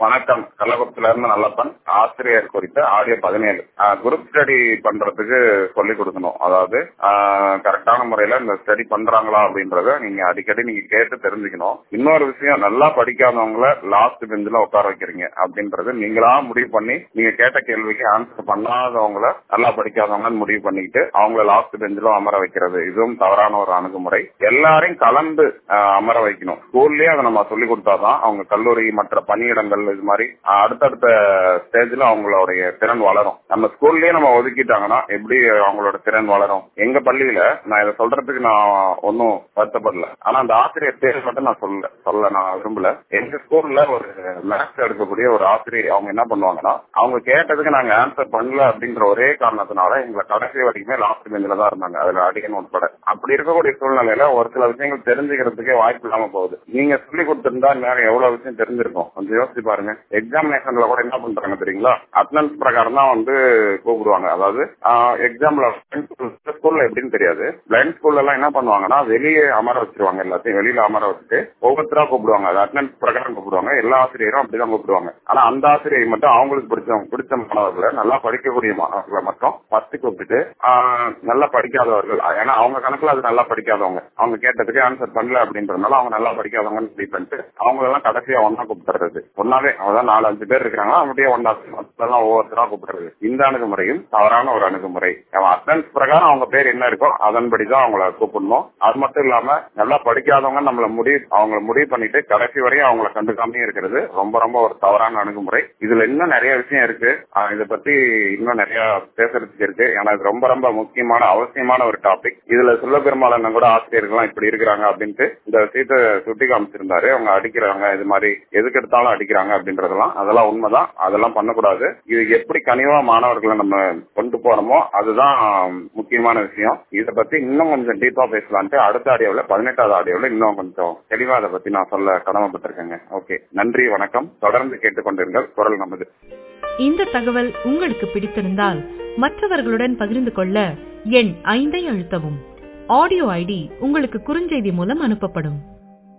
வணக்கம் கள்ளக்குளத்துல இருந்து நல்லப்பன் ஆசிரியர் குறித்த ஆடியோ பதினேழு குரூப் ஸ்டடி பண்றதுக்கு சொல்லி கொடுக்கணும் அதாவது கரெக்டான முறையில இந்த ஸ்டடி பண்றாங்களா அப்படின்றத நீங்க அடிக்கடி நீங்க கேட்டு தெரிஞ்சுக்கணும் இன்னொரு விஷயம் நல்லா படிக்காதவங்கள லாஸ்ட் பெஞ்சில உட்கார வைக்கிறீங்க அப்படின்றது நீங்களா முடிவு பண்ணி நீங்க கேட்ட கேள்விக்கு ஆன்சர் பண்ணாதவங்கள நல்லா படிக்காதவங்கன்னு முடிவு பண்ணிக்கிட்டு அவங்கள லாஸ்ட் பெஞ்சிலும் அமர வைக்கிறது இதுவும் தவறான ஒரு அணுகுமுறை எல்லாரையும் கலந்து ஆஹ், அமர வைக்கணும் ஸ்கூல்லயே அதை நம்ம சொல்லி கொடுத்தாதான் அவங்க கல்லூரி மற்ற பணியிடங்கள் இது மாதிரி ஆஹ், அடுத்தடுத்த ஸ்டேஜ்ல அவங்களுடைய திறன் வளரும் நம்ம ஸ்கூல்லயே நம்ம ஒதுக்கிட்டாங்கன்னா எப்படி அவங்களோட திறன் வளரும் எங்க பள்ளியில நான் இதை சொல்றதுக்கு நான் ஒன்னும் வருத்தப்படல ஆனா அந்த ஆசிரியர் பேர் மட்டும் நான் சொல்ல சொல்ல நான் விரும்பல எங்க ஸ்கூல்ல ஒரு மேத்ஸ் எடுக்கக்கூடிய ஒரு ஆசிரியர் அவங்க என்ன பண்ணுவாங்கன்னா அவங்க கேட்டதுக்கு நாங்க ஆன்சர் பண்ணல அப்படின்ற ஒரே காரணத்தினால எங்களை கடைசி வரைக்குமே லாஸ்ட் பெஞ்சில தான் இருந்தாங்க அதுல அடிக்கணும் உட்பட அப்படி இருக்கக்கூடிய சூழ்நிலையில ஒரு சில விஷயங்கள் தெரிஞ்சுக்கிறதுக்கே வாய்ப்பு இல்லாம போகுது நீங்க சொல்லி கொடுத்திருந்தா நேரம் எவ்வளவு விஷயம் தெரிஞ்சிருக்கும் கொஞ்சம் யோசிச்சு பாருங்க எக்ஸாமினேஷன்ல கூட என்ன பண்றாங்க தெரியுங்களா அட்டனன்ஸ் பிரகாரம் தான் வந்து கூப்பிடுவாங்க அதாவது எக்ஸாம்ல ஸ்கூல்ல எப்படின்னு தெரியாது பிளைண்ட் ஸ்கூல்ல எல்லாம் என்ன பண்ணுவாங்கன்னா வெளியே அமர வச்சிருவாங்க எல்லாத்தையும் வெளியில அமர வச்சுட்டு ஒவ்வொருத்தரா கூப்பிடுவாங்க அது அட்டனன்ஸ் பிரகாரம் கூப்பிடுவாங்க எல்லா ஆசிரியரும் அப்படிதான் கூப்பிடுவாங்க ஆனா அந்த ஆசிரியர் மட்டும் அவங்களுக்கு பிடிச்சவங்க பிடிச்ச மாணவர்களை நல்லா படிக்கக்கூடிய மாணவர்களை மட்டும் ஃபர்ஸ்ட் கூப்பிட்டு ஆஹ், நல்லா படிக்காதவர்கள் ஏன்னா அவங்க கணக்குல அது நல்லா படிக்காதவங்க அவங்க கேட்டதுக்கு ஆன்சர் பண்ணல அப்படின்றதுனால அவங்க நல்லா படிக்காதவங்கன்னு முடிவு பண்ணிட்டு அவங்க எல்லாம் கடைசியா ஒன்னா கூப்பிடுறது ஒன்னாவே அதான் நாலு அஞ்சு பேர் இருக்காங்க அப்படியே ஒன்னா மொத்தம் ஒவ்வொருத்தரா கூப்பிடுறது இந்த அணுகுமுறையும் தவறான ஒரு அணுகுமுறை அட்டன்ஸ் பிரகாரம் அவங்க பேர் என்ன இருக்கோ அதன்படிதான் அவங்கள கூப்பிடணும் அது மட்டும் இல்லாம நல்லா படிக்காதவங்க நம்மள முடிவு அவங்கள முடிவு பண்ணிட்டு கடைசி வரையும் அவங்கள கண்டுக்காமயே இருக்கிறது ரொம்ப ரொம்ப ஒரு தவறான அணுகுமுறை இதுல இன்னும் நிறைய விஷயம் இருக்கு ஆஹ் இதை பத்தி இன்னும் நிறைய பேசுறதுக்கு இருக்கு ஏன்னா இது ரொம்ப ரொம்ப முக்கியமான அவசியமான ஒரு டாபிக் இதுல சொல்ல பெரும்பாலான கூட ஆசிரியர்கள்லாம் இப்படி இருக்கிறாங்க அப்படின்ட்டு இந்த விஷயத்த சுட்டி காமிச்சிருந்தாரு அவங்க அடிக்கிறாங்க இது மாதிரி எதுக்கு எடுத்தாலும் அடிக்கிறாங்க அப்படின்றதெல்லாம் அதெல்லாம் உண்மைதான் அதெல்லாம் பண்ணக்கூடாது இது எப்படி கனிவா மாணவர்களை நம்ம கொண்டு போறோமோ அதுதான் முக்கியமான விஷயம் இதை பத்தி இன்னும் கொஞ்சம் டீப்பா பேசலான்ட்டு அடுத்த ஆடியோவில் பதினெட்டாவது ஆடியோவில் இன்னும் கொஞ்சம் தெளிவா அதை பத்தி நான் சொல்ல கடமைப்பட்டிருக்கேங்க ஓகே நன்றி வணக்கம் தொடர்ந்து கேட்டுக்கொண்டிருங்கள் குரல் நமது இந்த தகவல் உங்களுக்கு பிடித்திருந்தால் மற்றவர்களுடன் பகிர்ந்து கொள்ள எண் ஐந்தை அழுத்தவும் ஆடியோ ஐடி உங்களுக்கு குறுஞ்செய்தி மூலம் அனுப்பப்படும்